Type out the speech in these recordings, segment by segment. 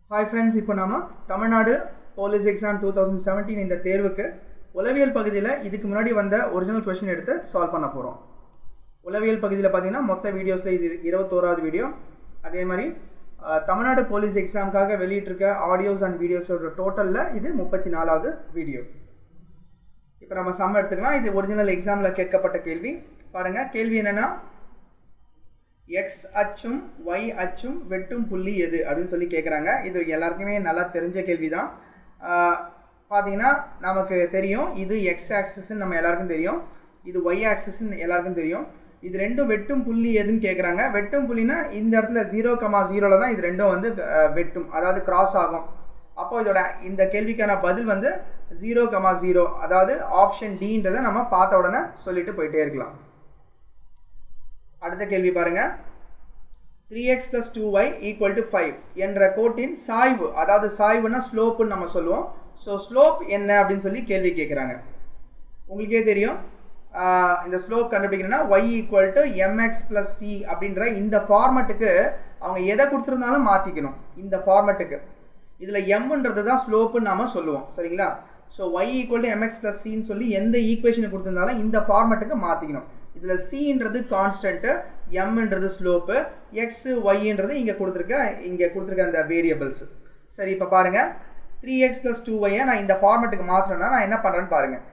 hi friends இப்போ நாம Tamil Nadu police exam two thousand seventeen இந்த தேர்வுக்கு உளவியல் பகுதியில் இதுக்கு முன்னாடி வந்த ஒரிஜினல் கொஷின் எடுத்து சால்வ் பண்ண போகிறோம் உளவியல் பகுதியில் பார்த்தீங்கன்னா மொத்த வீடியோஸில் இது இருபத்தோராவது வீடியோ அதே மாதிரி அஹ், தமிழ்நாடு போலீஸ் எக்ஸாமுக்காக வெளியிட்டிருக்க ஆடியோஸ் அண்ட் வீடியோஸோட டோட்டலில் இது முப்பத்தி நாலாவது வீடியோ இப்போ நம்ம சம் எடுத்துக்கலாம் இது ஒரிஜினல் எக்ஸாமில் கேட்கப்பட்ட கேள்வி பாருங்கள் கேள்வி என்னென்னா எக்ஸ் அச்சும் ஒய் அச்சும் வெட்டும் புள்ளி எது அப்படின்னு சொல்லி கேட்குறாங்க இது எல்லாருக்குமே நல்லா தெரிஞ்ச கேள்வி தான் பார்த்தீங்கன்னா நமக்கு தெரியும் இது எக்ஸ் ஆக்சிஸ்ன்னு நம்ம எல்லாருக்கும் தெரியும் இது ஒய் ஆக்சிஸ்ன்னு எல்லாருக்கும் தெரியும் இது ரெண்டும் வெட்டும் புள்ளி எதுன்னு கேட்குறாங்க வெட்டும் புள்ளினா இந்த இடத்துல ஜீரோ கமா ஜீரோவில் தான் இது ரெண்டும் வந்து அஹ், வெட்டும் அதாவது கிராஸ் ஆகும் அப்போ இதோட இந்த கேள்விக்கான பதில் வந்து ஜீரோ கமா ஜீரோ அதாவது ஆப்ஷன் டின்றதை நம்ம பார்த்த உடனே சொல்லிட்டு போயிட்டே இருக்கலாம் அடுத்த கேள்வி பாருங்க three X plus two Y equal to five என்ற கோட்டின் சாய்வு அதாவது சாய்வுனா ஸ்லோப்புன்னு நம்ம சொல்லுவோம் ஸோ ஸ்லோப் என்ன அப்படின்னு சொல்லி கேள்வி கேட்குறாங்க உங்களுக்கே தெரியும் ஆஹ் இந்த ஸ்லோப் கண்டுபிடிக்கணும்னா Y equal to M X plus C அப்படின்ற இந்த ஃபார்மட்டுக்கு அவங்க எதை கொடுத்துருந்தாலும் மாற்றிக்கணும் இந்த ஃபார்மட்டுக்கு இதில் எம்ன்றது தான் ஸ்லோப்புன்னு நாம சொல்லுவோம் சரிங்களா so Y equal to M X plus சின்னு சொல்லி எந்த ஈக்குவேஷனை கொடுத்துருந்தாலும் இந்த ஃபார்மட்டுக்கு மாற்றிக்கணும் இதில் சின்றது கான்ஸ்டன்ட்டு எம்ன்றது ஸ்லோப்பு எக்ஸு ஒய்ன்றது இங்கே கொடுத்துருக்க இங்கே கொடுத்துருக்க அந்த வேரியபிள்ஸ் சரி இப்போ பாருங்கள் த்ரீ எக்ஸ் ப்ளஸ் டூ ஒய்யை நான் இந்த ஃபார்மட்டுக்கு மாற்றுறேன்னா நான் என்ன பண்ணுறேன்னு பாருங்கள்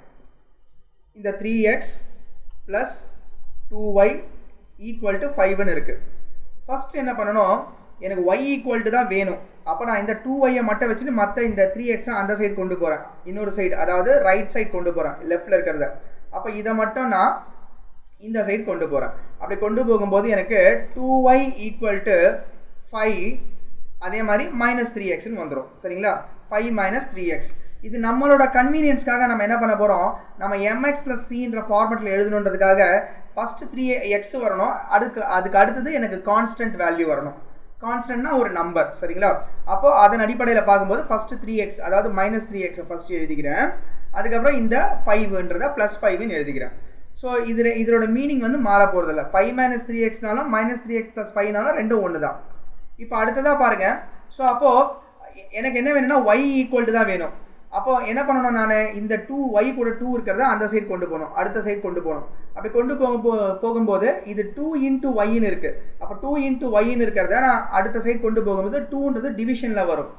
இந்த three X plus two Y equal to ஃபைவ்னு இருக்குது ஃபஸ்ட் என்ன பண்ணணும் எனக்கு ஒய் ஈக்குவல் டு தான் வேணும் அப்போ நான் இந்த டூ ஒய்யை மட்டும் வச்சுட்டு மற்ற இந்த த்ரீ எக்ஸை அந்த சைடு கொண்டு போகிறேன் இன்னொரு சைடு அதாவது ரைட் சைடு கொண்டு போகிறேன் லெஃப்டில் இருக்கிறத அப்போ இதை மட்டும் நான் இந்த சைடு கொண்டு போகிறேன் அப்படி கொண்டு போகும்போது எனக்கு two Y equal to five அதே மாதிரி மைனஸ் த்ரீ எக்ஸ்னு வந்துடும் சரிங்களா ஃபைவ் மைனஸ் த்ரீ எக்ஸ் இது நம்மளோட கன்வீனியன்ஸ்க்காக நம்ம என்ன பண்ண போகிறோம் நம்ம எம்எக்ஸ் ப்ளஸ் சின்ற ஃபார்மெட்டில் எழுதணுன்றதுக்காக ஃபஸ்ட்டு த்ரீ எக்ஸ் வரணும் அதுக்கு அதுக்கு அடுத்தது எனக்கு கான்ஸ்டன்ட் வேல்யூ வரணும் கான்ஸ்டன்ட்னா ஒரு நம்பர் சரிங்களா அப்போது அதன் அடிப்படையில் பார்க்கும்போது ஃபஸ்ட்டு த்ரீ எக்ஸ் அதாவது மைனஸ் த்ரீ எக்ஸை ஃபஸ்ட்டு எழுதிக்கிறேன் அதுக்கப்புறம் இந்த ஃபைவ்ன்றதை ப்ளஸ் ஃபைவ்னு எழுதிக்கிறேன் ஸோ இது இதோட மீனிங் வந்து மாற போகிறதில்ல ஃபைவ் மைனஸ் த்ரீ எக்ஸ்னாலும் மைனஸ் த்ரீ எக்ஸ் ப்ளஸ் ஃபைவ்னாலும் ரெண்டும் ஒன்று தான் இப்போ அடுத்ததாக பாருங்கள் ஸோ அப்போது எனக்கு என்ன வேணும்னா ஒய் ஈக்குவல் டு தான் வேணும் அப்போ என்ன பண்ணணும் நான் இந்த டூ ஒய் கூட டூ இருக்கிறத அந்த சைடு கொண்டு போகணும் அடுத்த சைடு கொண்டு போகணும் அப்படி கொண்டு போக போ- போகும்போது இது டூ இன்ட்டு ஒய்ன்னு இருக்குது அப்போ டூ இன்ட்டு ஒய்ன்னு இருக்கிறத நான் அடுத்த சைடு கொண்டு போகும்போது டூன்றது டிவிஷனில் வரும்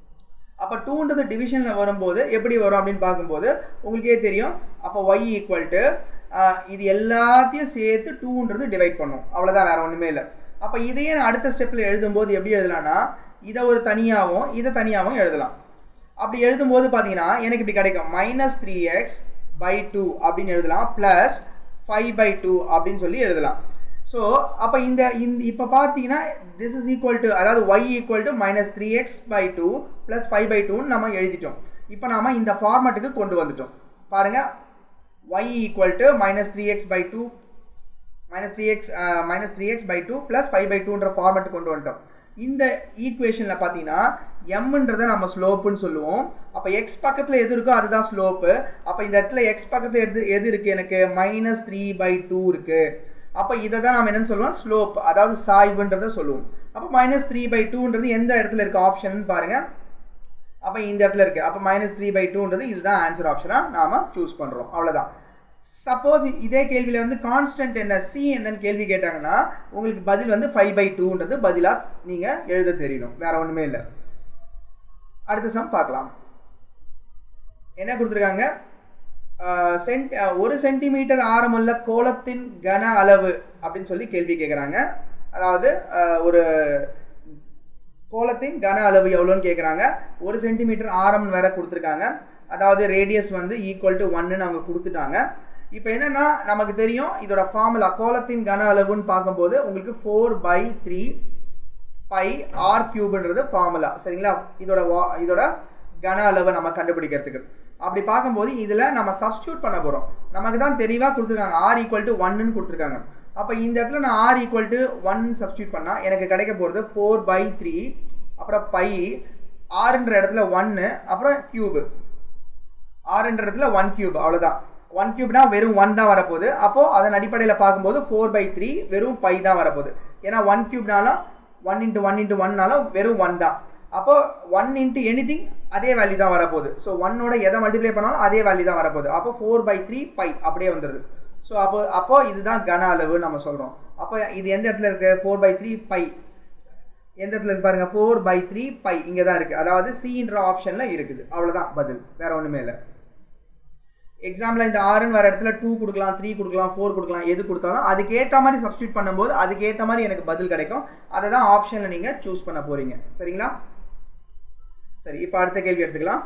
அப்போ டூன்றது டிவிஷனில் வரும்போது எப்படி வரும் அப்படின்னு பார்க்கும்போது உங்களுக்கே தெரியும் அப்போ ஒய் ஈக்குவல் டு இது எல்லாத்தையும் சேர்த்து டூன்றது டிவைட் பண்ணும் அவ்வளோதான் வேற ஒன்றுமே இல்லை அப்போ இதையே நான் அடுத்த ஸ்டெப்பில் எழுதும்போது எப்படி எழுதலாம்னா இதை ஒரு தனியாகவும் இதை தனியாகவும் எழுதலாம் அப்படி எழுதும்போது பார்த்தீங்கன்னா எனக்கு இப்படி கிடைக்கும் minus three X by two அப்படின்னு எழுதலாம் ப்ளஸ் ஃபைவ் பை டூ அப்படின்னு சொல்லி எழுதலாம் ஸோ அப்போ இந்த இந்த இப்போ பார்த்தீங்கன்னா திஸ் இஸ் ஈக்குவல் டு அதாவது Y equal to minus three X by two plus five by டூன்னு நம்ம எழுதிட்டோம் இப்போ நாம இந்த ஃபார்மட்டுக்கு கொண்டு வந்துட்டோம் பாருங்கள் Y equal to minus three X by two minus three X minus three X by two plus five by டூன்ற ஃபார்மெட் கொண்டு வந்துட்டோம் இந்த ஈக்குவேஷனில் பார்த்தீங்கன்னா எம்ன்றதை நம்ம ஸ்லோப்புன்னு சொல்லுவோம் அப்போ எக்ஸ் பக்கத்தில் எது இருக்கோ அதுதான் ஸ்லோப்பு அப்போ இந்த இடத்துல எக்ஸ் பக்கத்தில் எது எது இருக்குது எனக்கு மைனஸ் த்ரீ பை டூ இருக்குது அப்போ இதை தான் நம்ம என்னன்னு சொல்லுவோம் ஸ்லோப் அதாவது சாய்வுன்றதை சொல்லுவோம் அப்போ மைனஸ் த்ரீ பை டூன்றது எந்த இடத்துல இருக்க ஆப்ஷன் பாருங்கள் அப்போ இந்த இடத்துல இருக்குது அப்போ மைனஸ் த்ரீ பை டூன்றது இதுதான் ஆன்சர் ஆப்ஷனாக நாம் சூஸ் பண்ணுறோம் அவ்வளோதான் சப்போஸ் இதே கேள்வியில் வந்து கான்ஸ்டன்ட் என்ன சி என்னன்னு கேள்வி கேட்டாங்கன்னா உங்களுக்கு பதில் வந்து ஃபைவ் பை டூன்றது பதிலாக நீங்கள் எழுத தெரியணும் வேற ஒன்றுமே இல்லை அடுத்த சம் பார்க்கலாம் என்ன கொடுத்துருக்காங்க சென்ட் ஒரு சென்டிமீட்டர் ஆரமுள்ள கோலத்தின் கன அளவு அப்படின்னு சொல்லி கேள்வி கேட்குறாங்க அதாவது அஹ், ஒரு கோலத்தின் கன அளவு எவ்வளோன்னு கேட்குறாங்க ஒரு சென்டிமீட்டர் ஆரம் வேற கொடுத்துருக்காங்க அதாவது ரேடியஸ் வந்து ஈக்குவல் டு ஒன்னு அவங்க கொடுத்துட்டாங்க இப்போ என்னன்னா நமக்கு தெரியும் இதோட ஃபார்முலா கோலத்தின் கன அளவுன்னு பார்க்கும்போது உங்களுக்கு four by three pi R கியூப்ன்றது ஃபார்முலா சரிங்களா இதோட வா- இதோட கன அளவை நம்ம கண்டுபிடிக்கிறதுக்கு அப்படி பார்க்கும்போது இதில் நம்ம சப்ஸ்டியூட் பண்ண போகிறோம் நமக்கு தான் தெளிவாக கொடுத்துருக்காங்க ஆர் ஈக்குவல் டு ஒன்னு கொடுத்துருக்காங்க அப்போ இந்த இடத்துல நான் R equal to one substitute பண்ணால் எனக்கு கிடைக்க போகிறது ஃபோர் பை த்ரீ அப்புறம் பை ஆறுன்ற இடத்துல ஒன்று அப்புறம் கியூபு ஆறுன்ற இடத்துல ஒன் கியூப் அவ்வளோதான் ஒன் கியூப்னா வெறும் ஒன் தான் வரப்போகுது அப்போது அதன் அடிப்படையில் பார்க்கும்போது ஃபோர் பை த்ரீ வெறும் பை தான் வரப்போகுது ஏன்னா ஒன் கியூப்னாலும் ஒன் இன்ட்டு ஒன் இன்ட்டு ஒன்னாலும் வெறும் ஒன் தான் அப்போ ஒன் இன்ட்டு எனிதிங் அதே வேல்யூ தான் வரப்போகுது ஸோ ஒன்னோட எதை மல்டிப்ளை பண்ணாலும் அதே வேல்யூ தான் வரப்போகுது அப்போ ஃபோர் பை த்ரீ பை அப்படியே வந்துடுது ஸோ அப்போ அப்போ இதுதான் கன அளவு நம்ம சொல்கிறோம் அப்போ இது எந்த இடத்துல இருக்கு ஃபோர் பை த்ரீ பை எந்த இடத்துல இருக்கு பாருங்க ஃபோர் பை த்ரீ பை இங்கே தான் இருக்குது அதாவது சின்ற ஆப்ஷனில் இருக்குது அவ்வளோதான் பதில் வேற ஒன்றுமே இல்லை எக்ஸாம்பிள் இந்த ஆறுன்னு வர இடத்துல டூ கொடுக்கலாம் த்ரீ கொடுக்கலாம் ஃபோர் கொடுக்கலாம் எது கொடுத்தாலும் அதுக்கேற்ற மாதிரி சப்ஸ்டியூட் பண்ணும்போது அதுக்கேற்ற மாதிரி எனக்கு பதில் கிடைக்கும் அதை தான் ஆப்ஷனில் நீங்கள் சூஸ் பண்ண போகிறீங்க சரிங்களா சரி இப்போ அடுத்த கேள்வி எடுத்துக்கலாம்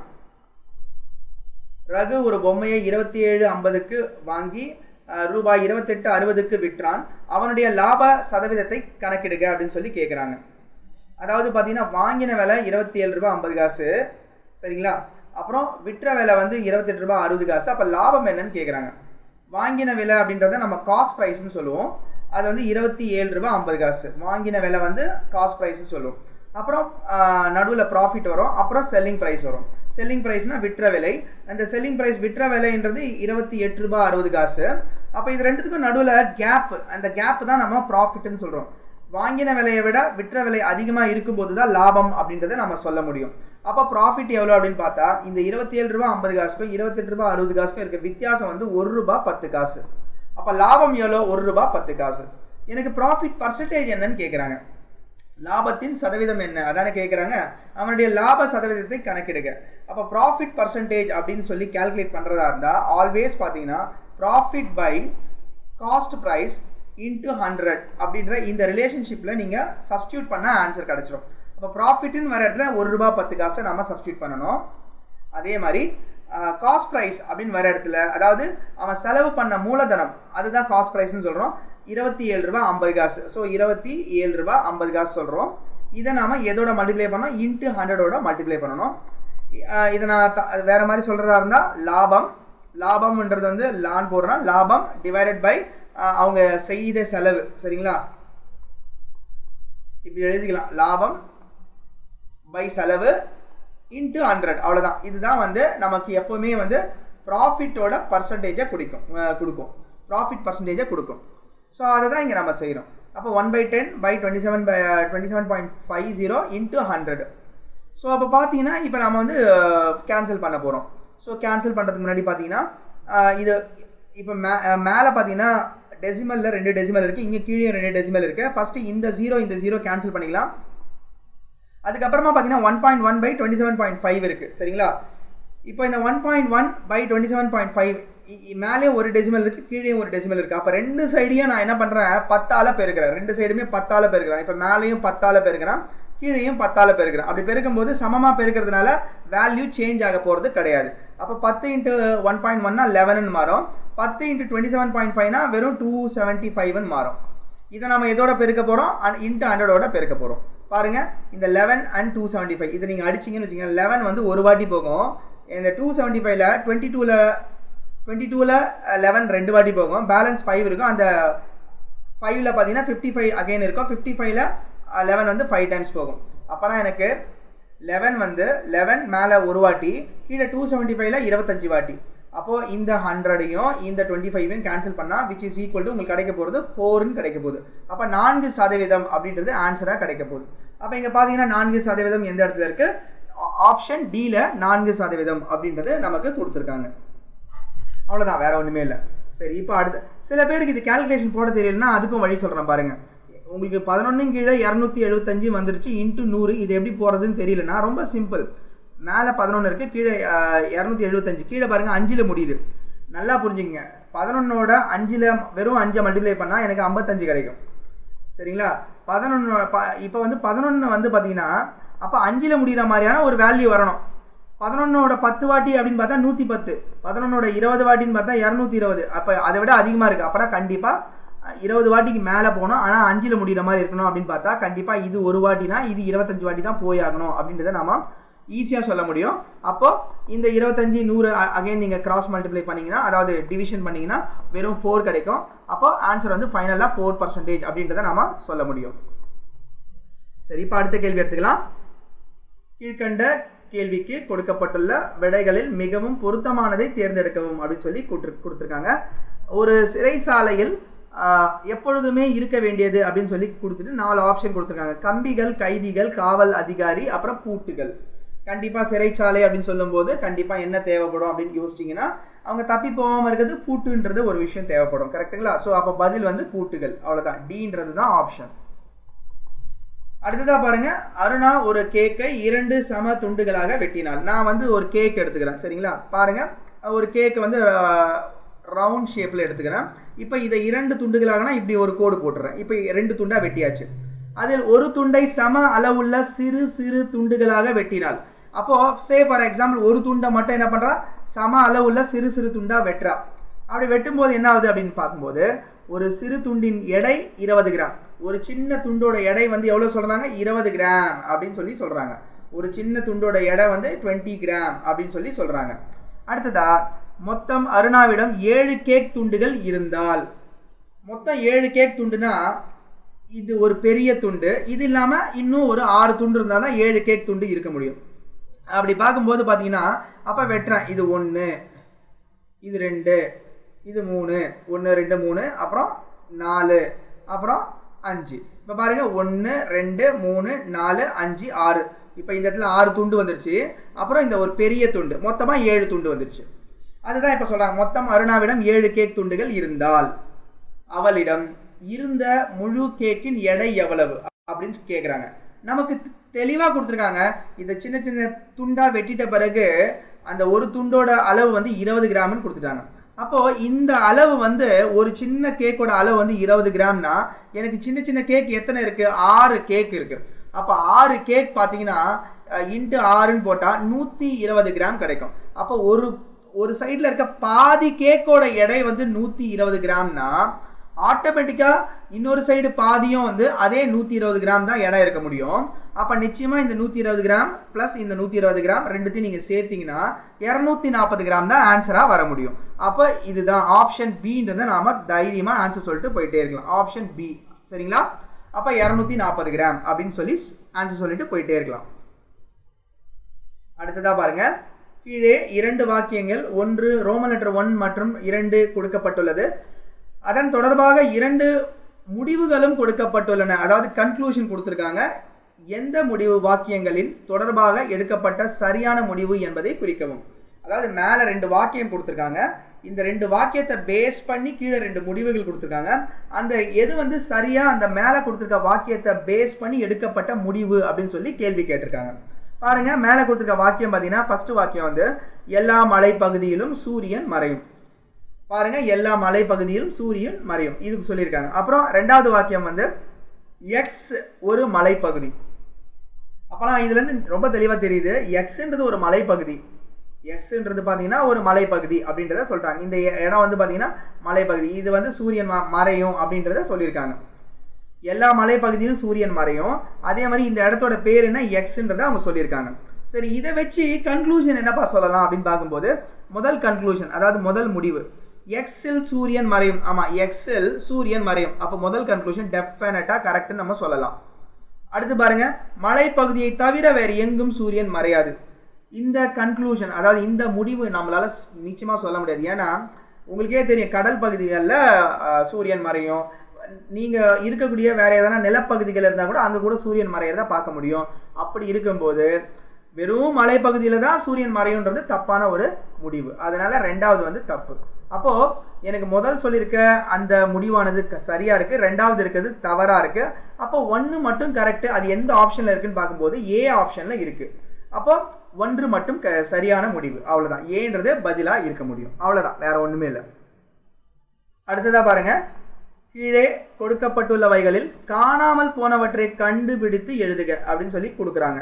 ரகு ஒரு பொம்மையை இருபத்தி ஏழு ஐம்பதுக்கு வாங்கி அஹ், ரூபாய் இருபத்தெட்டு அறுபதுக்கு விற்றான் அவனுடைய லாப சதவீதத்தை கணக்கிடுக அப்படின்னு சொல்லி கேட்குறாங்க அதாவது பார்த்தீங்கன்னா வாங்கின விலை இருபத்தி ஏழு ரூபாய் ஐம்பது காசு சரிங்களா அப்புறம் விற்ற விலை வந்து இருபத்தெட்டு ரூபாய் அறுபது காசு அப்போ லாபம் என்னன்னு கேட்குறாங்க வாங்கின விலை அப்படின்றத நம்ம காஸ்ட் ப்ரைஸ்னு சொல்லுவோம் அது வந்து இருபத்தி ஏழு ரூபாய் ஐம்பது காசு வாங்கின விலை வந்து காஸ்ட் ப்ரைஸ்னு சொல்லுவோம் அப்புறம் நடுவில் ப்ராஃபிட் வரும் அப்புறம் செல்லிங் ப்ரைஸ் வரும் செல்லிங் ப்ரைஸ்னால் விற்ற விலை அந்த செல்லிங் ப்ரைஸ் விற்ற விலைன்றது இருபத்தி எட்டு ரூபாய் அறுபது காசு அப்போ இது ரெண்டுத்துக்கும் நடுவில் கேப் அந்த கேப் தான் நம்ம ப்ராஃபிட்னு சொல்கிறோம் வாங்கின விலையை விட விற்ற விலை அதிகமாக இருக்கும்போது தான் லாபம் அப்படின்றத நம்ம சொல்ல முடியும் அப்போ ப்ராஃபிட் எவ்வளோ அப்படின்னு பார்த்தா இந்த இருபத்தி ஏழு ரூபா ஐம்பது காசுக்கும் இருபத்தெட்டு ரூபா அறுபது காசுக்கும் இருக்க வித்தியாசம் வந்து ஒரு ரூபா பத்து காசு அப்போ லாபம் எவ்வளோ ஒரு ரூபா பத்து காசு எனக்கு ப்ராஃபிட் பர்சன்டேஜ் என்னன்னு கேட்குறாங்க லாபத்தின் சதவீதம் என்ன அதானே கேட்குறாங்க அவனுடைய லாப சதவீதத்தை கணக்கிடுங்க அப்போ ப்ராஃபிட் பர்சன்டேஜ் அப்படின்னு சொல்லி கால்குலேட் பண்ணுறதா இருந்தால் ஆல்வேஸ் பார்த்தீங்கன்னா profit by cost price into hundred அப்படின்ற இந்த ரிலேஷன்ஷிப்பில் நீங்கள் சப்ஸ்டியூட் பண்ணால் ஆன்சர் கிடச்சிரும் அப்போ ப்ராஃபிட்னு வர இடத்துல ஒரு ரூபா பத்து காசை நம்ம சப்ஸ்டியூட் பண்ணணும் அதே மாதிரி காஸ்ட் ப்ரைஸ் அப்படின்னு வர இடத்துல அதாவது அவன் செலவு பண்ண மூலதனம் அதுதான் காஸ்ட் ப்ரைஸ்னு சொல்கிறோம் இருபத்தி ஏழு ரூபா ஐம்பது காசு ஸோ இருபத்தி ஏழு ரூபா ஐம்பது காசு சொல்கிறோம் இதை நாம எதோட மல்டிப்ளை பண்ணோம் இன்ட்டு ஹண்ட்ரடோட மல்டிப்ளை பண்ணணும் அஹ் இதை நான் த- வேற மாதிரி சொல்கிறதா இருந்தால் லாபம் லாபம்ன்றது வந்து லான் போடுறோம் லாபம் டிவைடட் பை அவங்க செய்த செலவு சரிங்களா இப்படி எழுதிக்கலாம் லாபம் பை செலவு இன்ட்டு ஹண்ட்ரட் அவ்வளோதான் இதுதான் வந்து நமக்கு எப்போவுமே வந்து ப்ராஃபிட்டோட பர்சன்டேஜை குடிக்கும் அஹ் கொடுக்கும் ப்ராஃபிட் பர்சன்டேஜை கொடுக்கும் ஸோ அதை தான் இங்கே நம்ம செய்கிறோம் அப்போ one by ten by twenty seven by twenty seven point five zero into hundred so அப்போ பார்த்தீங்கன்னா இப்போ நம்ம வந்து கேன்சல் பண்ண போகிறோம் ஸோ கேன்சல் பண்ணுறதுக்கு முன்னாடி பார்த்தீங்கன்னா அஹ் இது இப்போ மே மேலே பார்த்தீங்கன்னா டெசிமலில் ரெண்டு டெசிமல் இருக்குது இங்கே கீழே ரெண்டு டெசிமல் இருக்குது ஃபஸ்ட்டு இந்த ஜீரோ இந்த ஜீரோ கேன்சல் பண்ணிக்கலாம் அதுக்கப்புறமா பார்த்தீங்கன்னா one point one by twenty seven point five இருக்குது சரிங்களா இப்போ இந்த one point one by twenty seven point five மேலே ஒரு டெசிமல் இருக்குது கீழே ஒரு டெசிமல் இருக்குது அப்போ ரெண்டு சைடையும் நான் என்ன பண்ணுறேன் பத்தால பெருக்கிறேன் ரெண்டு சைடுமே பத்தால பெருக்கிறேன் இப்போ மேலேயும் பத்தால பெருக்கிறேன் கீழேயும் பத்தால பெருக்கிறேன் அப்படி பெருக்கும்போது சமமாக பெருக்கிறதுனால வேல்யூ சேஞ்ச் ஆக போகிறது கிடையாது அப்போ பத்து இன்ட்டு ஒன் பாயிண்ட் ஒன்னா லெவனுன்னு மாறும் பத்து இன்ட்டு டுவெண்ட்டி செவன் பாயிண்ட் ஃபைவ்னா வெறும் டூ செவன்ட்டி ஃபைவ்னு மாறும் இதை நம்ம எதோட பெருக்க போகிறோம் இன்ட்டு ஹண்ட்ரடோட பெருக்க போகிறோம் பாருங்க இந்த eleven and two seventy five இதை நீங்கள் அடிச்சிங்கன்னு வச்சுக்கோங்க லெவன் வந்து ஒரு வாட்டி போகும் இந்த டூ செவன்ட்டி ஃபைவ்ல டுவெண்ட்டி டூவில் டுவெண்ட்டி டூவில் லெவன் ரெண்டு வாட்டி போகும் பேலன்ஸ் ஃபைவ் இருக்கும் அந்த ஃபைவ்ல பார்த்தீங்கன்னா ஃபிஃப்டி ஃபைவ் அகைன் இருக்கும் ஃபிஃப்டி ஃபைவ்ல லெவன் வந்து ஃபைவ் டைம்ஸ் போகும் அப்போனா எனக்கு லெவன் வந்து லெவன் மேலே ஒரு வாட்டி கீழே டூ செவன்ட்டி ஃபைவ்ல இருபத்தஞ்சி வாட்டி அப்போது இந்த ஹண்ட்ரடையும் இந்த டுவெண்ட்டி ஃபைவையும் கேன்சல் பண்ணால் விச் இஸ் ஈக்குவல் டு உங்களுக்கு கிடைக்க போகிறது ஃபோர்னு கிடைக்க போகுது அப்போ நான்கு சதவீதம் அப்படின்றது ஆன்சராக கிடைக்க போகுது அப்போ இங்கே பார்த்தீங்கன்னா நான்கு சதவீதம் எந்த இடத்துல இருக்குது ஆப்ஷன் டியில் நான்கு சதவீதம் அப்படின்றது நமக்கு கொடுத்துருக்காங்க அவ்வளோதான் வேற ஒன்றுமே இல்லை சரி இப்போ அடுத்து சில பேருக்கு இது கால்குலேஷன் போட தெரியலன்னா அதுக்கும் வழி சொல்கிறேன் பாருங்க உங்களுக்கு பதினொன்று கீழே இரநூத்தி எழுபத்தஞ்சு வந்துருச்சு இன்ட்டு நூறு இது எப்படி போகிறதுன்னு தெரியலனா ரொம்ப சிம்பிள் மேலே பதினொன்று இருக்குது கீழே இரநூத்தி எழுபத்தஞ்சு கீழே பாருங்கள் அஞ்சில் முடியுது நல்லா புரிஞ்சுக்கங்க பதினொன்னோட அஞ்சில் வெறும் அஞ்சை மல்டிப்ளை பண்ணால் எனக்கு ஐம்பத்தஞ்சு கிடைக்கும் சரிங்களா பதினொன்று ப இப்போ வந்து பதினொன்று வந்து பார்த்தீங்கன்னா அப்போ அஞ்சில் முடிகிற மாதிரியான ஒரு வேல்யூ வரணும் பதினொன்னோட பத்து வாட்டி அப்படின்னு பார்த்தா நூற்றி பத்து பதினொன்னோட இருபது வாட்டின்னு பார்த்தா இரநூத்தி இருபது அப்போ அதை விட அதிகமாக இருக்குது அப்போனா கண்டிப்பாக இருபது வாட்டிக்கு மேலே போகணும் ஆனால் அஞ்சில் முடிகிற மாதிரி இருக்கணும் அப்படின்னு பார்த்தா கண்டிப்பாக இது ஒரு வாட்டினா இது இருபத்தஞ்சு வாட்டி தான் போய் ஆகணும் அப்படின்றத நாம ஈஸியாக சொல்ல முடியும் அப்போது இந்த இருபத்தஞ்சி நூறு அகைன் நீங்கள் கிராஸ் மல்டிப்ளை பண்ணிங்கன்னா அதாவது டிவிஷன் பண்ணிங்கன்னா வெறும் ஃபோர் கிடைக்கும் அப்போ ஆன்சர் வந்து ஃபைனலாக ஃபோர் பர்சன்டேஜ் அப்படின்றத நாம சொல்ல முடியும் சரி இப்போ அடுத்த கேள்வி எடுத்துக்கலாம் கீழ்கண்ட கேள்விக்கு கொடுக்கப்பட்டுள்ள விடைகளில் மிகவும் பொருத்தமானதை தேர்ந்தெடுக்கவும் அப்படின்னு சொல்லி கொடுத்து கொடுத்துருக்காங்க ஒரு சிறைசாலையில் ஆஹ், எப்பொழுதுமே இருக்க வேண்டியது அப்படின்னு சொல்லி கொடுத்துட்டு நாலு ஆப்ஷன் கொடுத்துருக்காங்க கம்பிகள் கைதிகள் காவல் அதிகாரி அப்புறம் பூட்டுகள் கண்டிப்பாக சிறைச்சாலை அப்படின்னு சொல்லும்போது கண்டிப்பாக என்ன தேவைப்படும் அப்படின்னு யோசிச்சிங்கன்னா அவங்க தப்பி போகாமல் இருக்கிறது பூட்டுன்றது ஒரு விஷயம் தேவைப்படும் கரெக்டுங்களா ஸோ அப்போ பதில் வந்து பூட்டுகள் அவ்வளோதான் டீன்றது தான் ஆப்ஷன் அடுத்ததா பாருங்க அருணா ஒரு கேக்கை இரண்டு சம துண்டுகளாக வெட்டினாள் நான் வந்து ஒரு கேக் எடுத்துக்கிறேன் சரிங்களா பாருங்க ஒரு கேக் வந்து ரவுண்ட் ஷேப்பில் எடுத்துக்கிறேன் இப்போ இதை இரண்டு துண்டுகளாகனா இப்படி ஒரு கோடு போட்டுறேன் இப்போ ரெண்டு துண்டா வெட்டியாச்சு அதில் ஒரு துண்டை சம அளவுள்ள சிறு சிறு துண்டுகளாக வெட்டினாள் அப்போ சே ஃபார் எக்ஸாம்பிள் ஒரு துண்டை மட்டும் என்ன பண்றா சம அளவுள்ள சிறு சிறு துண்டா வெட்டுறா அப்படி வெட்டும்போது என்ன ஆகுது அப்படின்னு பார்க்கும்போது ஒரு சிறு துண்டின் எடை இருபது கிராம் ஒரு சின்ன துண்டோட எடை வந்து எவ்வளோ சொல்றாங்க இருபது கிராம் அப்படின்னு சொல்லி சொல்றாங்க ஒரு சின்ன துண்டோட எடை வந்து 20 கிராம் அப்படின்னு சொல்லி சொல்றாங்க அடுத்ததா மொத்தம் அருணாவிடம் ஏழு கேக் துண்டுகள் இருந்தால் மொத்தம் ஏழு கேக் துண்டுனா இது ஒரு பெரிய துண்டு இது இல்லாமல் இன்னும் ஒரு ஆறு துண்டு இருந்தால் தான் ஏழு கேக் துண்டு இருக்க முடியும் அப்படி பார்க்கும்போது பார்த்தீங்கன்னா அப்போ வெட்டுறேன் இது ஒன்று இது ரெண்டு இது மூணு ஒன்று ரெண்டு மூணு அப்புறம் நாலு அப்புறம் அஞ்சு இப்போ பாருங்க ஒன்று ரெண்டு மூணு நாலு அஞ்சு ஆறு இப்போ இந்த இடத்துல ஆறு துண்டு வந்துருச்சு அப்புறம் இந்த ஒரு பெரிய துண்டு மொத்தமாக ஏழு துண்டு வந்துருச்சு அதுதான் இப்போ சொல்கிறாங்க மொத்தம் அருணாவிடம் ஏழு கேக் துண்டுகள் இருந்தால் அவளிடம் இருந்த முழு கேக்கின் எடை எவ்வளவு அப்படின்னு கேட்குறாங்க நமக்கு தெளிவாக கொடுத்துருக்காங்க இதை சின்ன சின்ன துண்டா வெட்டிட்ட பிறகு அந்த ஒரு துண்டோட அளவு வந்து இருபது கிராம்னு கொடுத்துட்டாங்க அப்போ இந்த அளவு வந்து ஒரு சின்ன கேக்கோட அளவு வந்து இருபது கிராம்னா எனக்கு சின்ன சின்ன கேக் எத்தனை இருக்கு ஆறு கேக் இருக்கு அப்போ ஆறு கேக் பார்த்தீங்கன்னா இன்ட்டு ஆறுன்னு போட்டால் நூற்றி இருபது கிராம் கிடைக்கும் அப்போ ஒரு ஒரு சைடில் இருக்க பாதி கேக்கோட எடை வந்து நூற்றி இருபது கிராம்னா ஆட்டோமேட்டிக்காக இன்னொரு சைடு பாதியும் வந்து அதே நூற்றி இருபது கிராம் தான் எடை இருக்க முடியும் அப்போ நிச்சயமாக இந்த நூற்றி இருபது கிராம் ப்ளஸ் இந்த நூற்றி இருபது கிராம் ரெண்டுத்தையும் நீங்கள் சேர்த்தீங்கன்னா இரநூத்தி நாற்பது கிராம் தான் ஆன்சராக வர முடியும் அப்போ இதுதான் ஆப்ஷன் பின்றதை நாம் தைரியமாக ஆன்சர் சொல்லிட்டு போயிட்டே இருக்கலாம் ஆப்ஷன் பி சரிங்களா அப்போ இரநூத்தி நாற்பது கிராம் அப்படின்னு சொல்லி ஆன்சர் சொல்லிட்டு போயிட்டே இருக்கலாம் அடுத்ததாக பாருங்க கீழே இரண்டு வாக்கியங்கள் ஒன்று ரோமன் லெட்டர் ஒன் மற்றும் இரண்டு கொடுக்கப்பட்டுள்ளது அதன் தொடர்பாக இரண்டு முடிவுகளும் கொடுக்கப்பட்டுள்ளன அதாவது கன்க்ளூஷன் கொடுத்துருக்காங்க எந்த முடிவு வாக்கியங்களின் தொடர்பாக எடுக்கப்பட்ட சரியான முடிவு என்பதை குறிக்கவும் அதாவது மேலே ரெண்டு வாக்கியம் கொடுத்துருக்காங்க இந்த ரெண்டு வாக்கியத்தை பேஸ் பண்ணி கீழே ரெண்டு முடிவுகள் கொடுத்துருக்காங்க அந்த எது வந்து சரியாக அந்த மேலே கொடுத்துருக்க வாக்கியத்தை பேஸ் பண்ணி எடுக்கப்பட்ட முடிவு அப்படின்னு சொல்லி கேள்வி கேட்டிருக்காங்க பாருங்க மேலே கொடுத்துருக்க வாக்கியம் பார்த்தீங்கன்னா ஃபர்ஸ்ட் வாக்கியம் வந்து எல்லா மலைப்பகுதியிலும் சூரியன் மறையும் பாருங்க எல்லா மலைப்பகுதியிலும் சூரியன் மறையும் இதுக்கு சொல்லியிருக்காங்க அப்புறம் ரெண்டாவது வாக்கியம் வந்து எக்ஸ் ஒரு மலைப்பகுதி அப்போலாம் இதுலேருந்து ரொம்ப தெளிவாக தெரியுது எக்ஸ்ன்றது ஒரு மலைப்பகுதி எக்ஸ்ன்றது பார்த்தீங்கன்னா ஒரு மலைப்பகுதி அப்படின்றத சொல்கிறாங்க இந்த இடம் வந்து பார்த்தீங்கன்னா மலைப்பகுதி இது வந்து சூரியன் ம மறையும் அப்படின்றத சொல்லியிருக்காங்க எல்லா மலைப்பகுதியிலும் சூரியன் மறையும் அதே மாதிரி இந்த இடத்தோட பேர் என்ன எக்ஸ்ன்றதை அவங்க சொல்லியிருக்காங்க சரி இதை வச்சு கன்க்ளூஷன் என்னப்பா சொல்லலாம் அப்படின்னு பார்க்கும்போது முதல் கன்க்ளூஷன் அதாவது முதல் முடிவு எக்ஸில் சூரியன் மறையும் ஆமாம் எக்ஸில் சூரியன் மறையும் அப்போ முதல் கன்க்ளூஷன் டெஃபினட்டாக கரெக்ட்னு நம்ம சொல்லலாம் அடுத்து பாருங்க மலைப்பகுதியை தவிர வேறு எங்கும் சூரியன் மறையாது இந்த கன்க்ளூஷன் அதாவது இந்த முடிவு நம்மளால நிச்சயமாக சொல்ல முடியாது ஏன்னா உங்களுக்கே தெரியும் கடல் பகுதிகளில் சூரியன் மறையும் நீங்கள் இருக்கக்கூடிய வேற எதனா நிலப்பகுதிகள் இருந்தால் கூட அங்கே கூட சூரியன் மறையிறத பார்க்க முடியும் அப்படி இருக்கும்போது வெறும் மலைப்பகுதியில் தான் சூரியன் மறையுன்றது தப்பான ஒரு முடிவு அதனால ரெண்டாவது வந்து தப்பு அப்போ எனக்கு முதல் சொல்லியிருக்க அந்த முடிவானது சரியா இருக்கு ரெண்டாவது இருக்கிறது தவறா இருக்கு அப்போ ஒன்று மட்டும் கரெக்ட் அது எந்த ஆப்ஷன்ல இருக்குன்னு பார்க்கும்போது ஏ ஆப்ஷன்ல இருக்கு அப்போ ஒன்று மட்டும் க சரியான முடிவு அவ்வளோதான் ஏன்றது பதிலாக இருக்க முடியும் அவ்வளோதான் வேற ஒன்றுமே இல்லை அடுத்ததா பாருங்க கீழே கொடுக்கப்பட்டுள்ளவைகளில் காணாமல் போனவற்றை கண்டுபிடித்து எழுதுக அப்படின்னு சொல்லி கொடுக்குறாங்க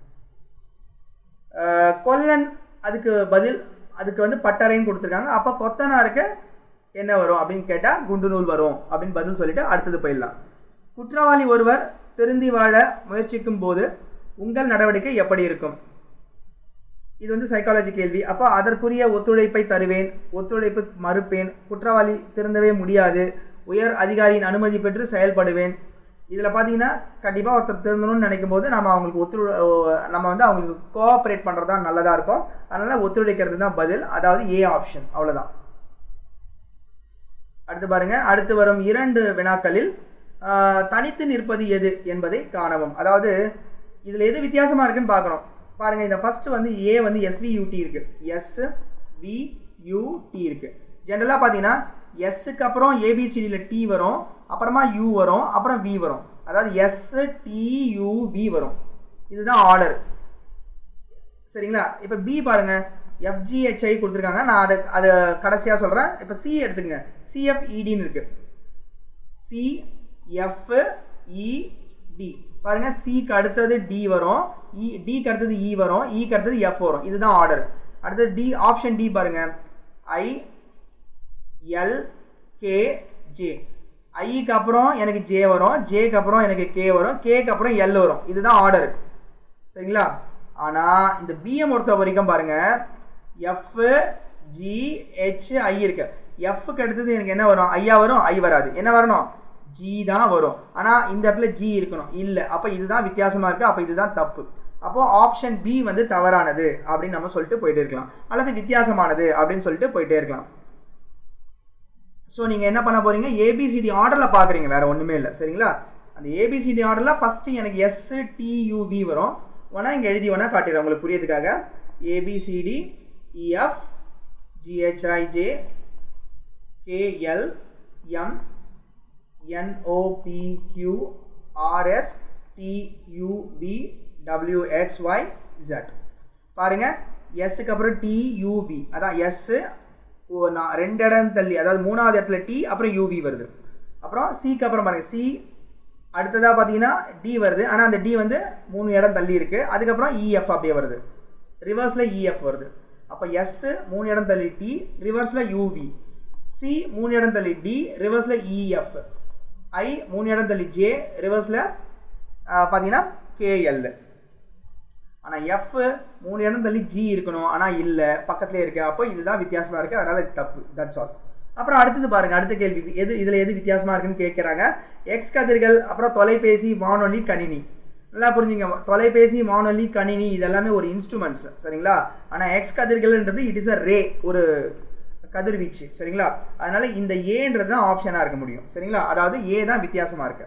கொல்லன் அதுக்கு பதில் அதுக்கு வந்து பட்டறைன்னு கொடுத்துருக்காங்க அப்போ கொத்தனாருக்கு என்ன வரும் அப்படின்னு கேட்டால் குண்டு நூல் வரும் அப்படின்னு பதில் சொல்லிட்டு அடுத்தது போயிடலாம் குற்றவாளி ஒருவர் திருந்தி வாழ முயற்சிக்கும் போது உங்கள் நடவடிக்கை எப்படி இருக்கும் இது வந்து சைக்காலஜி கேள்வி அப்போ அதற்குரிய ஒத்துழைப்பை தருவேன் ஒத்துழைப்பு மறுப்பேன் குற்றவாளி திருந்தவே முடியாது உயர் அதிகாரியின் அனுமதி பெற்று செயல்படுவேன் இதில் பார்த்தீங்கன்னா கண்டிப்பாக ஒருத்தர் திருந்தணும்னு நினைக்கும் போது நம்ம அவங்களுக்கு ஒத்து நம்ம வந்து அவங்களுக்கு கோஆப்ரேட் பண்ணுறது தான் நல்லதாக இருக்கும் அதனால் ஒத்துழைக்கிறது தான் பதில் அதாவது ஏ ஆப்ஷன் அவ்வளோதான் அடுத்து பாருங்க அடுத்து வரும் இரண்டு வினாக்களில் ஆஹ், தனித்து நிற்பது எது என்பதை காணவும் அதாவது இதில் எது வித்தியாசமாக இருக்குன்னு பார்க்கணும் பாருங்க இந்த ஃபர்ஸ்ட் வந்து ஏ வந்து எஸ்வியூடி இருக்கு எஸ் வியூடி இருக்கு ஜென்ரலாக பார்த்தீங்கன்னா எஸ்ஸுக்கு அப்புறம் ஏபிசிடியில் டி வரும் அப்புறமா யூ வரும் அப்புறம் வி வரும் அதாவது எஸ் டி யூ வி வரும் இதுதான் ஆர்டர் சரிங்களா இப்போ பி பாருங்க எஃப்ஜிஹெச்ஐ கொடுத்துருக்காங்க நான் அதை அதை கடைசியாக சொல்கிறேன் இப்போ சி எடுத்துக்கங்க சிஎஃப்இடின்னு இருக்கு சிஎஃப்இடி பாருங்க சிக்கு அடுத்தது டி வரும் இ டிக்கு அடுத்தது இ வரும் இக்கு அடுத்தது எஃப் வரும் இதுதான் ஆர்டர் அடுத்தது டி ஆப்ஷன் டி பாருங்க ஐ எல் கே ஜே ஐக்கு அப்புறம் எனக்கு ஜே வரும் ஜேக்கு அப்புறம் எனக்கு கே வரும் கேக்கு அப்புறம் எல் வரும் இதுதான் ஆர்டர் சரிங்களா ஆனால் இந்த பிஎம் பொறுத்த வரைக்கும் பாருங்க எஃப் ஜி ஹெச் ஐ இருக்கு எஃப்க்கு அடுத்தது எனக்கு என்ன வரும் ஐயா வரும் ஐ வராது என்ன வரணும் ஜி தான் வரும் ஆனால் இந்த இடத்துல ஜி இருக்கணும் இல்லை அப்போ இதுதான் வித்தியாசமாக இருக்குது அப்போ இதுதான் தப்பு அப்போது ஆப்ஷன் பி வந்து தவறானது அப்படின்னு நம்ம சொல்லிட்டு போயிட்டே இருக்கலாம் அல்லது வித்தியாசமானது அப்படின்னு சொல்லிட்டு போயிட்டே இருக்கலாம் ஸோ நீங்கள் என்ன பண்ண போகிறீங்க ஏபிசிடி ஆர்டரில் பார்க்குறீங்க வேறு ஒன்றுமே இல்லை சரிங்களா அந்த ஏபிசிடி ஆர்டரில் ஃபஸ்ட்டு எனக்கு எஸ் டியூவி வரும் வேணால் இங்கே எழுதி வேணால் காட்டிடுறேன் உங்களுக்கு புரியதுக்காக A B C D E F G H I J K L M N O P Q R S T U V W X Y Z பாருங்க எஸ்ஸுக்கு அப்புறம் டியூவி அதான் எஸ்ஸு நான் ரெண்டு இடம் தள்ளி அதாவது மூணாவது இடத்துல டி அப்புறம் யூவி வருது அப்புறம் சிக்கு அப்புறம் பாருங்க சி அடுத்ததாக பார்த்தீங்கன்னா டி வருது ஆனால் அந்த டி வந்து மூணு இடம் தள்ளி இருக்குது அதுக்கப்புறம் இஎஃப் அப்படியே வருது ரிவர்ஸில் இஎஃப் வருது அப்போ எஸ் மூணு இடம் தள்ளி டி ரிவர்ஸில் யூவி சி மூணு இடம் தள்ளி டி ரிவர்ஸில் இஎஃப் ஐ மூணு இடம் தள்ளி ஜே ரிவர்ஸில் பார்த்தீங்கன்னா கேஎல் ஆனால் எஃப் மூணு இடம் தள்ளி ஜி இருக்கணும் ஆனால் இல்லை பக்கத்துலேயே இருக்குது அப்போ இதுதான் வித்தியாசமாக இருக்குது அதனால் இது தப்பு தட்ஸ் ஆல் அப்புறம் அடுத்தது பாருங்கள் அடுத்த கேள்வி எது இதில் எது வித்தியாசமாக இருக்குன்னு கேட்குறாங்க எக்ஸ் கதிர்கள் அப்புறம் தொலைபேசி வானொலி கணினி நல்லா புரிஞ்சுங்க தொலைபேசி வானொலி கணினி இதெல்லாமே ஒரு இன்ஸ்ட்ருமெண்ட்ஸ் சரிங்களா ஆனால் எக்ஸ் கதிர்கள்ன்றது இட் இஸ் அ ரே ஒரு கதிர்வீச்சு சரிங்களா அதனால இந்த ஏன்றது தான் ஆப்ஷனாக இருக்க முடியும் சரிங்களா அதாவது ஏ தான் வித்தியாசமாக இருக்கு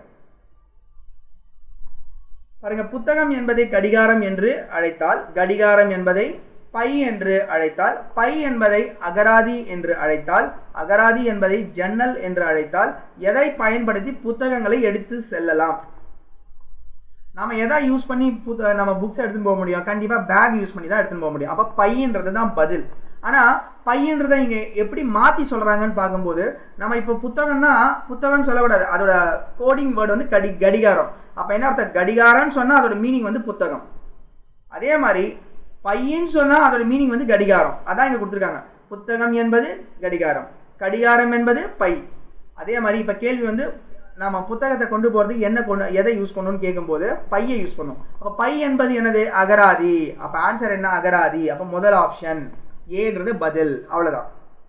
பாருங்க புத்தகம் என்பதை கடிகாரம் என்று அழைத்தால் கடிகாரம் என்பதை பை என்று அழைத்தால் பை என்பதை அகராதி என்று அழைத்தால் அகராதி என்பதை ஜன்னல் என்று அழைத்தால் எதை பயன்படுத்தி புத்தகங்களை எடுத்து செல்லலாம் நாம எதை யூஸ் பண்ணி புத்த நம்ம புக்ஸ் எடுத்துன்னு போக முடியும் கண்டிப்பாக பேக் யூஸ் பண்ணி தான் எடுத்துன்னு போக முடியும் அப்போ பையன்றது தான் பதில் ஆனால் பையன்றதை இங்கே எப்படி மாற்றி சொல்கிறாங்கன்னு பார்க்கும்போது நம்ம இப்போ புத்தகம்னா புத்தகம்னு சொல்லக்கூடாது அதோட கோடிங் வேர்டு வந்து கடி கடிகாரம் அப்போ என்ன அர்த்தம் கடிகாரம்னு சொன்னால் அதோட மீனிங் வந்து புத்தகம் அதே மாதிரி பையன்னு சொன்னால் அதோட மீனிங் வந்து கடிகாரம் அதான் இங்கே கொடுத்துருக்காங்க புத்தகம் என்பது கடிகாரம் கடிகாரம் என்பது பை அதே மாதிரி இப்போ கேள்வி வந்து நம்ம புத்தகத்தை கொண்டு போகிறதுக்கு என்ன கொண்டு எதை யூஸ் பண்ணணும்னு கேட்கும்போது பையை யூஸ் பண்ணும் அப்போ பை என்பது என்னது அகராதி அப்போ ஆன்சர் என்ன அகராதி அப்போ முதல் ஆப்ஷன் ஏன்றது பதில் அவ்வளோதான்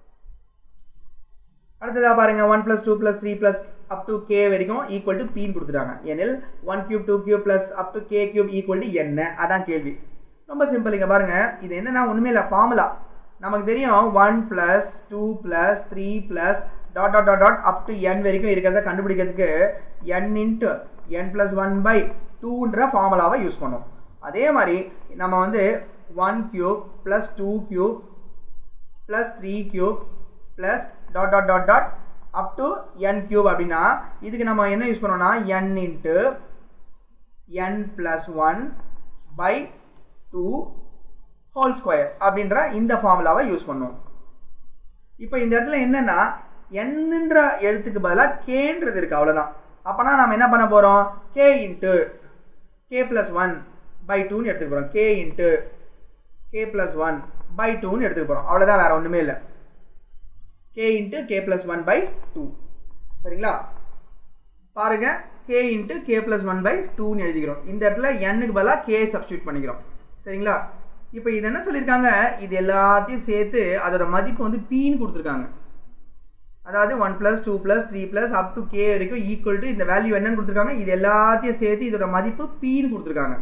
அடுத்ததாக பாருங்க one plus two plus three plus up to K வரைக்கும் ஈக்குவல் டு பின்னு கொடுத்துட்டாங்க எனில் one cube two cube plus up to K cube equal to என்ன அதான் கேள்வி ரொம்ப சிம்பிள் இங்கே பாருங்க இது என்னன்னா ஒன்றுமே இல்லை ஃபார்முலா நமக்கு தெரியும் one plus two plus three plus dot dot dot dot up to N வரைக்கும் இருக்கிறத கண்டுபிடிக்கிறதுக்கு N into N plus one by டூன்ற ஃபார்முலாவை யூஸ் பண்ணோம் அதே மாதிரி நம்ம வந்து one cube plus two cube plus three cube plus dot dot dot dot up to N cube அப்படின்னா இதுக்கு நம்ம என்ன யூஸ் பண்ணோம்னா N into N plus one by two whole square அப்படின்ற இந்த ஃபார்முலாவை யூஸ் பண்ணுவோம் இப்போ இந்த இடத்துல என்னன்னா என்னன்ற எழுத்துக்கு பதிலாக கேன்றது இருக்குது அவ்வளோதான் அப்போனா நம்ம என்ன பண்ண போகிறோம் K into K plus one by டூன்னு எடுத்துக்க போகிறோம் K into K plus one by டூன்னு எடுத்துக்க போகிறோம் அவ்வளோதான் வேறு ஒன்றுமே இல்லை K into K plus one by two சரிங்களா பாருங்க K into K plus one by டூன்னு எழுதிக்கிறோம் இந்த இடத்துல எண்ணுக்கு பதிலாக கே சப்ஸ்டியூட் பண்ணிக்கிறோம் சரிங்களா இப்போ இது என்ன சொல்லியிருக்காங்க இது எல்லாத்தையும் சேர்த்து அதோட மதிப்பு வந்து பீன்னு கொடுத்துருக்காங்க அதாவது one plus two plus three plus up to K வரைக்கும் ஈக்குவல் டு இந்த வேல்யூ என்னன்னு கொடுத்துருக்காங்க இது எல்லாத்தையும் சேர்த்து இதோட மதிப்பு பீன்னு கொடுத்துருக்காங்க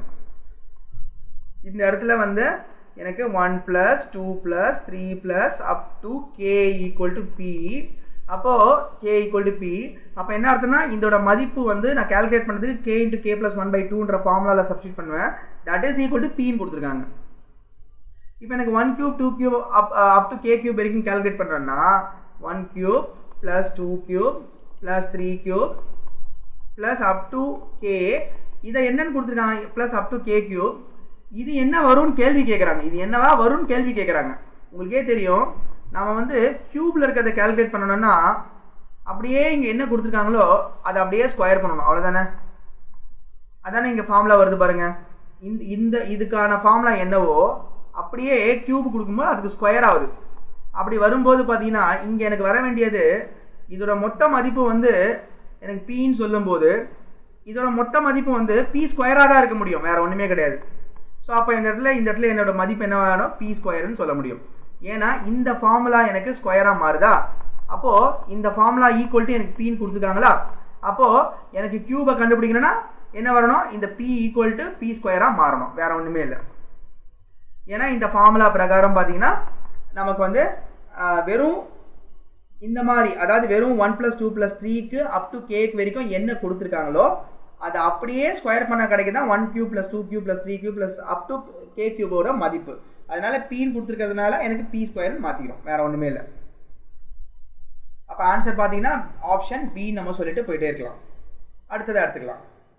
இந்த இடத்துல வந்து எனக்கு one plus two plus three plus up to K equal to B அப்போது கே ஈக்குவல் டு பி அப்போ என்ன அர்த்தம்னா இதோட மதிப்பு வந்து நான் கால்குலேட் பண்ணுறதுக்கு K into K plus one by டூன்ற ஃபார்முலாவில் சப்ஸ்டியூட் பண்ணுவேன் தட் இஸ் ஈக்குவல் டு பின்னு கொடுத்துருக்காங்க இப்போ எனக்கு one cube two cube up up to K cube வரைக்கும் கால்குலேட் பண்ணுறேன்னா one cube plus two cube plus three cube plus up to K இதை என்னன்னு கொடுத்துருக்காங்க plus up to K cube இது என்ன வரும்னு கேள்வி கேட்குறாங்க இது என்னவா வரும்னு கேள்வி கேட்குறாங்க உங்களுக்கே தெரியும் நம்ம வந்து க்யூப்பில் இருக்கிறத கால்குலேட் பண்ணணும்னா அப்படியே இங்கே என்ன கொடுத்துருக்காங்களோ அதை அப்படியே ஸ்கொயர் பண்ணணும் அவ்வளோதானே அதானே இங்கே ஃபார்முலா வருது பாருங்க இந்த இந்த இதுக்கான ஃபார்முலா என்னவோ அப்படியே க்யூப் கொடுக்கும்போது அதுக்கு ஸ்கொயர் ஆகுது அப்படி வரும்போது பார்த்தீங்கன்னா இங்கே எனக்கு வர வேண்டியது இதோட மொத்த மதிப்பு வந்து எனக்கு பின்னு சொல்லும்போது இதோட மொத்த மதிப்பு வந்து பி ஸ்கொயராக தான் இருக்க முடியும் வேறு ஒன்றுமே கிடையாது ஸோ அப்போ இந்த இடத்துல இந்த இடத்துல என்னோட மதிப்பு என்ன வேணும் பி ஸ்கொயர்னு சொல்ல முடியும் ஏன்னா இந்த ஃபார்முலா எனக்கு ஸ்கொயராக மாறுதா அப்போது இந்த ஃபார்முலா ஈக்குவல் டு எனக்கு பின்னு கொடுத்துருக்காங்களா அப்போது எனக்கு க்யூபை கண்டுபிடிக்கணும்னா என்ன வரணும் இந்த பி ஈக்குவல் டு பி ஸ்கொயராக மாறணும் வேற ஒன்றுமே இல்லை ஏன்னா இந்த ஃபார்முலா பிரகாரம் பார்த்தீங்கன்னா நமக்கு வந்து ஆஹ், வெறும் இந்த மாதிரி அதாவது வெறும் ஒன் ப்ளஸ் டூ ப்ளஸ் த்ரீக்கு அப் டு கேக் வரைக்கும் என்ன கொடுத்துருக்காங்களோ அதை அப்படியே ஸ்கொயர் பண்ண கிடைக்குதான் one cube plus two cube plus three cube plus up to K கியூபோட மதிப்பு அதனால பீன்னு கொடுத்துருக்கிறதுனால எனக்கு பி ஸ்கொயர்னு மாற்றிக்கிறோம் வேற ஒன்றுமே இல்லை அப்போ ஆன்சர் பார்த்தீங்கன்னா ஆப்ஷன் பி நம்ம சொல்லிட்டு போயிட்டே இருக்கலாம் அடுத்ததை எடுத்துக்கலாம்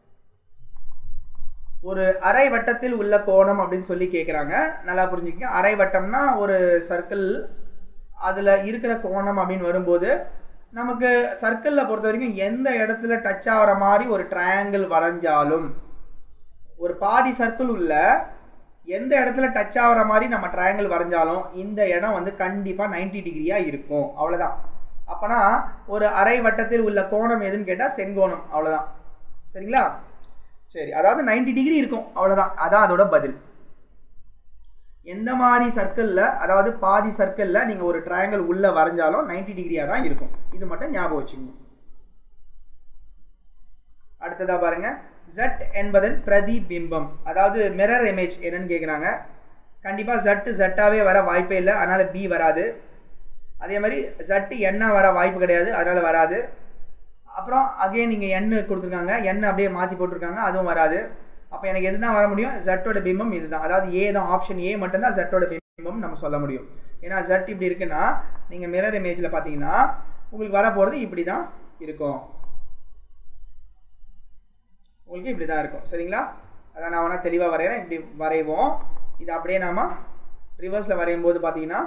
ஒரு அரை வட்டத்தில் உள்ள கோணம் அப்படின்னு சொல்லி கேட்குறாங்க நல்லா புரிஞ்சுக்கங்க அரை வட்டம்னா ஒரு சர்க்கிள் அதில் இருக்கிற கோணம் அப்படின்னு வரும்போது நமக்கு சர்க்கிளில் பொறுத்த வரைக்கும் எந்த இடத்துல டச் ஆகிற மாதிரி ஒரு ட்ரையாங்கிள் வரைஞ்சாலும் ஒரு பாதி சர்க்கிள் உள்ள எந்த இடத்துல டச் ஆகிற மாதிரி நம்ம ட்ரையாங்கிள் வரைஞ்சாலும் இந்த இடம் வந்து கண்டிப்பாக 90 டிகிரியாக இருக்கும் அவ்வளோதான் அப்போனா ஒரு அரை வட்டத்தில் உள்ள கோணம் எதுன்னு கேட்டால் செங்கோணம் அவ்வளோதான் சரிங்களா சரி அதாவது 90 டிகிரி இருக்கும் அவ்வளோதான் அதான் அதோட பதில் எந்த மாதிரி சர்க்கிளில் அதாவது பாதி சர்க்கிளில் நீங்கள் ஒரு ட்ரையாங்கிள் உள்ளே வரைஞ்சாலும் 90 டிகிரியாக தான் இருக்கும் இது மட்டும் ஞாபகம் வச்சுக்கணும் அடுத்ததா பாருங்க Z என்பதன் பிரதிபிம்பம் அதாவது மிரர் இமேஜ் என்னன்னு கேட்குறாங்க கண்டிப்பாக Z ஜட்டாவே வர வாய்ப்பே இல்லை அதனால பி வராது அதே மாதிரி Z என்ன வர வாய்ப்பு கிடையாது அதனால வராது அப்புறம் அகைன் நீங்கள் எண்ணு கொடுத்துருக்காங்க எண்ணு அப்படியே மாற்றி போட்டிருக்காங்க அதுவும் வராது அப்போ எனக்கு எது தான் வர முடியும் ஜட்டோட பிம்பம் இதுதான் அதாவது ஏ தான் ஆப்ஷன் ஏ மட்டும்தான் ஜட்டோட பிம்பம் நம்ம சொல்ல முடியும் ஏன்னா ஜட் இப்படி இருக்குன்னா நீங்கள் மிரர் இமேஜில் பார்த்தீங்கன்னா உங்களுக்கு வர போகிறது இப்படி தான் இருக்கும் உங்களுக்கு இப்படி தான் இருக்கும் சரிங்களா அதான் நான் வேணால் தெளிவாக வரைகிறேன் இப்படி வரைவோம் இது அப்படியே நாம ரிவர்ஸில் வரையும் போது பார்த்தீங்கன்னா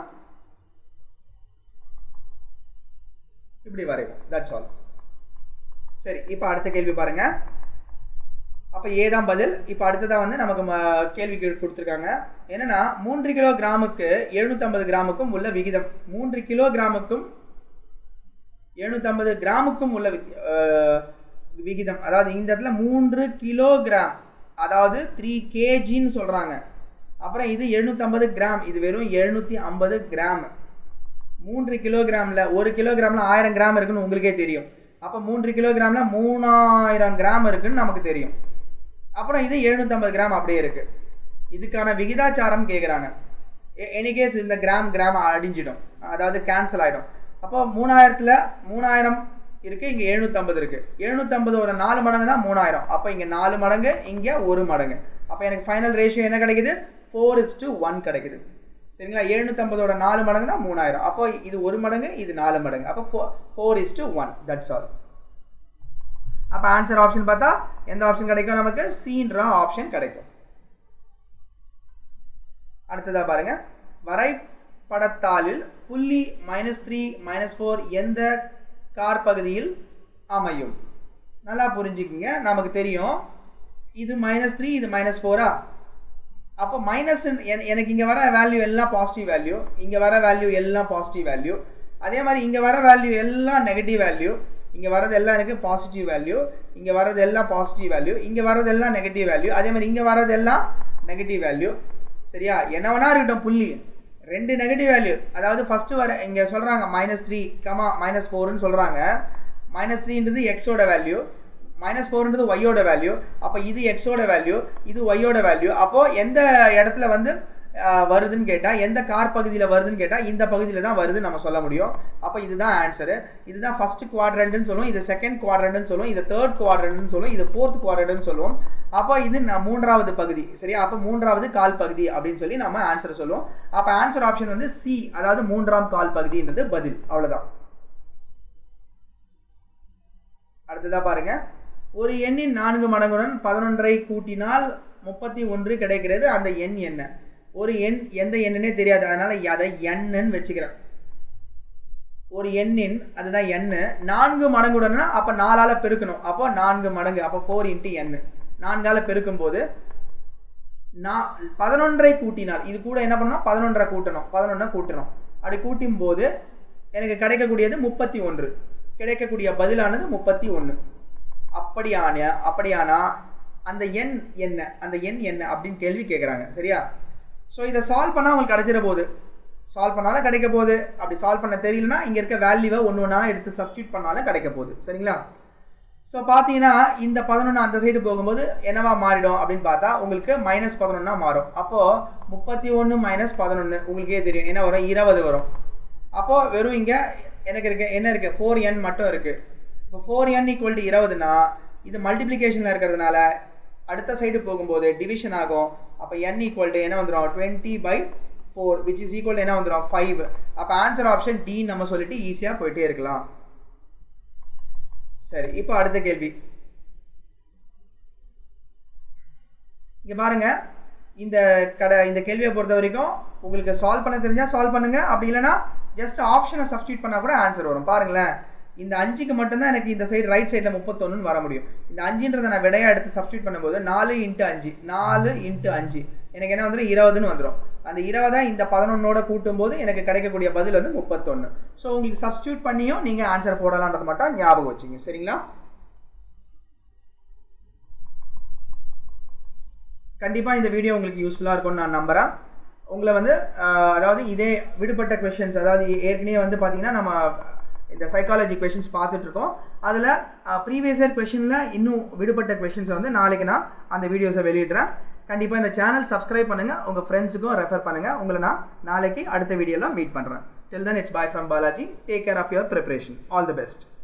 இப்படி வரைவோம் தட்ஸ் ஆல் சரி இப்போ அடுத்த கேள்வி பாருங்க அப்போ ஏ தான் பதில் இப்போ அடுத்ததாக வந்து நமக்கு ம- கேள்வி கே- கொடுத்துருக்காங்க என்னன்னா மூன்று கிலோ கிராமுக்கு எழுநூற்றம்பது கிராமுக்கும் உள்ள விகிதம் மூன்று கிலோ கிராமுக்கும் எழுநூற்றம்பது கிராமுக்கும் உள்ள வித்- அஹ், விகிதம் அதாவது இந்த இடத்துல மூன்று கிலோகிராம் அதாவது த்ரீ கேஜின்னு சொல்கிறாங்க அப்புறம் இது எழுநூற்றம்பது கிராம் இது வெறும் எழுநூற்றி ஐம்பது கிராம் மூன்று கிலோகிராமில் ஒரு கிலோகிராமில் ஆயிரம் கிராம் இருக்குன்னு உங்களுக்கே தெரியும் அப்போ மூன்று கிலோகிராமில் மூணாயிரம் கிராம் இருக்குன்னு நமக்கு தெரியும் அப்புறம் இது எழுநூற்றம்பது கிராம் அப்படியே இருக்கு இதுக்கான விகிதாச்சாரம் கேட்குறாங்க எனிகேஸ் இந்த கிராம் கிராம் அடிஞ்சிடும் அதாவது கேன்சல் ஆகிடும் அப்போ மூணாயிரத்தில் மூணாயிரம் இருக்குது இங்கே எழுநூற்றம்பது இருக்குது எழுநூற்றம்பது ஒரு நாலு மடங்கு தான் மூணாயிரம் அப்போ இங்கே நாலு மடங்கு இங்கே ஒரு மடங்கு அப்போ எனக்கு ஃபைனல் ரேஷியோ என்ன கிடைக்குது ஃபோர் இஸ் டு ஒன் கிடைக்குது சரிங்களா எழுநூற்றம்பதோட நாலு மடங்கு தான் மூணாயிரம் அப்போ இது ஒரு மடங்கு இது நாலு மடங்கு அப்போ four four is to one that's all அப்போ ஆன்சர் ஆப்ஷன் பார்த்தா எந்த ஆப்ஷன் கிடைக்கும் நமக்கு சீன்ற ஆப்ஷன் கிடைக்கும் அடுத்ததா பாருங்க வரைபடத்தாளில் புள்ளி மைனஸ் த்ரீ மைனஸ் ஃபோர் எந்த கார் பகுதியில் அமையும் நல்லா புரிஞ்சுக்குங்க நமக்கு தெரியும் இது மைனஸ் த்ரீ இது மைனஸ் ஃபோரா அப்போ மைனஸ் எனக்கு இங்கே வர வேல்யூ எல்லாம் பாசிட்டிவ் வேல்யூ இங்கே வர வேல்யூ எல்லாம் பாசிட்டிவ் வேல்யூ அதே மாதிரி இங்கே வர வேல்யூ எல்லாம் நெகட்டிவ் வேல்யூ இங்கே வரது எல்லாம் எனக்கு பாசிட்டிவ் வேல்யூ இங்கே வரது எல்லாம் பாசிட்டிவ் வேல்யூ இங்கே வரது எல்லாம் நெகட்டிவ் வேல்யூ அதே மாதிரி இங்கே வரது எல்லாம் நெகட்டிவ் வேல்யூ சரியா என்ன வேணா இருக்கட்டும் புள்ளி ரெண்டு நெகட்டிவ் வேல்யூ அதாவது ஃபஸ்ட்டு வர இங்கே சொல்கிறாங்க மைனஸ் த்ரீ கமா மைனஸ் ஃபோர்னு சொல்கிறாங்க மைனஸ் த்ரீன்றது எக்ஸோட வேல்யூ மைனஸ் ஃபோர்ன்றது ஒய்யோட வேல்யூ அப்போ இது எக்ஸோட வேல்யூ இது ஒய்யோட வேல்யூ அப்போது எந்த இடத்துல வந்து வருதுன்னு கேட்டால் எந்த கார் பகுதியில் வருதுன்னு கேட்டால் இந்த பகுதியில் தான் வருதுன்னு நம்ம சொல்ல முடியும் அப்போ இதுதான் ஆன்சரு இதுதான் ஃபர்ஸ்ட் குவாட்ரண்ட்னு சொல்லுவோம் இது செகண்ட் குவாட்ரண்ட்னு சொல்லுவோம் இது தேர்ட் குவாட்ரண்ட்னு சொல்லுவோம் இது ஃபோர்த் குவாட்ரண்ட்னு சொல்லுவோம் அப்போ இது நான் மூன்றாவது பகுதி சரியா அப்போ மூன்றாவது கால் பகுதி அப்படின்னு சொல்லி நம்ம ஆன்சர் சொல்லுவோம் அப்போ ஆன்சர் ஆப்ஷன் வந்து சி அதாவது மூன்றாம் கால் பகுதின்றது பதில் அவ்வளோதான் அடுத்ததாக பாருங்க ஒரு எண்ணின் நான்கு மடங்குடன் பதினொன்றை கூட்டினால் முப்பத்தி ஒன்று கிடைக்கிறது அந்த எண் என்ன ஒரு எண் எந்த எண்ணுனே தெரியாது அதனால அதை எண்ணுன்னு வச்சுக்கிறேன் ஒரு எண்ணின் அதுதான் எண்ணு நான்கு மடங்குடனா அப்போ நாலால் பெருக்கணும் அப்போ நான்கு மடங்கு அப்போ ஃபோர் இன்ட்டு எண்ணு நான்கால பெருக்கும் போது நான் பதினொன்றை கூட்டினால் இது கூட என்ன பண்ணணும் பதினொன்றை கூட்டணும் பதினொன்றை கூட்டணும் அப்படி கூட்டும் போது எனக்கு கிடைக்கக்கூடியது முப்பத்தி ஒன்று கிடைக்கக்கூடிய பதிலானது முப்பத்தி ஒன்று அப்படியான அப்படியானா அந்த எண் என்ன அந்த எண் என்ன அப்படின்னு கேள்வி கேட்குறாங்க சரியா ஸோ இதை சால்வ் பண்ணால் உங்களுக்கு கிடைச்சிட போகுது சால்வ் பண்ணாலும் கிடைக்க போகுது அப்படி சால்வ் பண்ண தெரியலனா இங்கே இருக்க வேல்யூவை ஒன்று ஒன்றா எடுத்து சப்ஸ்டியூட் பண்ணாலும் கிடைக்க போகுது சரிங்களா ஸோ பார்த்தீங்கன்னா இந்த பதினொன்று அந்த சைடு போகும்போது என்னவா மாறிடும் அப்படின்னு பார்த்தா உங்களுக்கு மைனஸ் பதினொன்னா மாறும் அப்போது முப்பத்தி ஒன்று மைனஸ் பதினொன்று உங்களுக்கே தெரியும் என்ன வரும் இருபது வரும் அப்போது வெறும் இங்கே எனக்கு இருக்கு என்ன இருக்குது ஃபோர் என் மட்டும் இருக்குது இப்போ ஃபோர் என் ஈக்குவல் டு இருபதுனா இது மல்டிப்ளிகேஷனில் இருக்கிறதுனால அடுத்த சைடு போகும்போது டிவிஷன் ஆகும் அப்போ என் ஈக்குவல் டு என்ன வந்துடும் twenty by four which is equal என்ன வந்துடும் ஃபைவ் அப்போ ஆன்சர் ஆப்ஷன் டி நம்ம சொல்லிட்டு ஈஸியாக போயிட்டே இருக்கலாம் சரி இப்போ அடுத்த கேள்வி இங்கே பாருங்க இந்த கடை இந்த கேள்வியை பொறுத்த வரைக்கும் உங்களுக்கு சால்வ் பண்ண தெரிஞ்சால் சால்வ் பண்ணுங்க அப்படி இல்லைன்னா ஜஸ்ட் ஆப்ஷனை சப்ஸ்டியூட் பண்ணால் கூட ஆன்சர் வரும் பாருங்களேன் இந்த அஞ்சுக்கு மட்டும்தான் எனக்கு இந்த சைடு ரைட் சைடில் முப்பத்தொன்னு வர முடியும் இந்த அஞ்சுன்றதை நான் விடையாக எடுத்து சப்ஸ்டியூட் பண்ணும்போது நாலு இன்ட்டு அஞ்சு நாலு இன்ட்டு அஞ்சு எனக்கு என்ன வந்துடும் இருபதுன்னு வந்துடும் அந்த இருபதை இந்த பதினொன்னோட கூட்டும்போது எனக்கு கிடைக்கக்கூடிய பதில் வந்து முப்பத்தொன்று ஸோ உங்களுக்கு சப்ஸ்டியூட் பண்ணியும் நீங்கள் ஆன்சர் போடலான்றது மட்டும் ஞாபகம் வச்சுங்க சரிங்களா கண்டிப்பாக இந்த வீடியோ உங்களுக்கு யூஸ்ஃபுல்லாக இருக்கும்னு நான் நம்புகிறேன் உங்களை வந்து அதாவது இதே விடுபட்ட கொஷின்ஸ் அதாவது ஏற்கனவே வந்து பார்த்தீங்கன்னா நம்ம இந்த சைக்காலஜி கொஷின்ஸ் பார்த்துட்ருக்கோம் அதில் ப்ரீவியஸ் இயர் கொஷினில் இன்னும் விடுபட்ட கொஷின்ஸை வந்து நாளைக்கு நான் அந்த வீடியோஸை வெளியிடுறேன் கண்டிப்பாக இந்த சேனல் சப்ஸ்கிரைப் பண்ணுங்கள் உங்கள் ஃப்ரெண்ட்ஸுக்கும் ரெஃபர் பண்ணுங்கள் உங்களை நான் நாளைக்கு அடுத்த வீடியோவில் மீட் பண்ணுறேன் till then it's bye from Balaji take care of your preparation all the best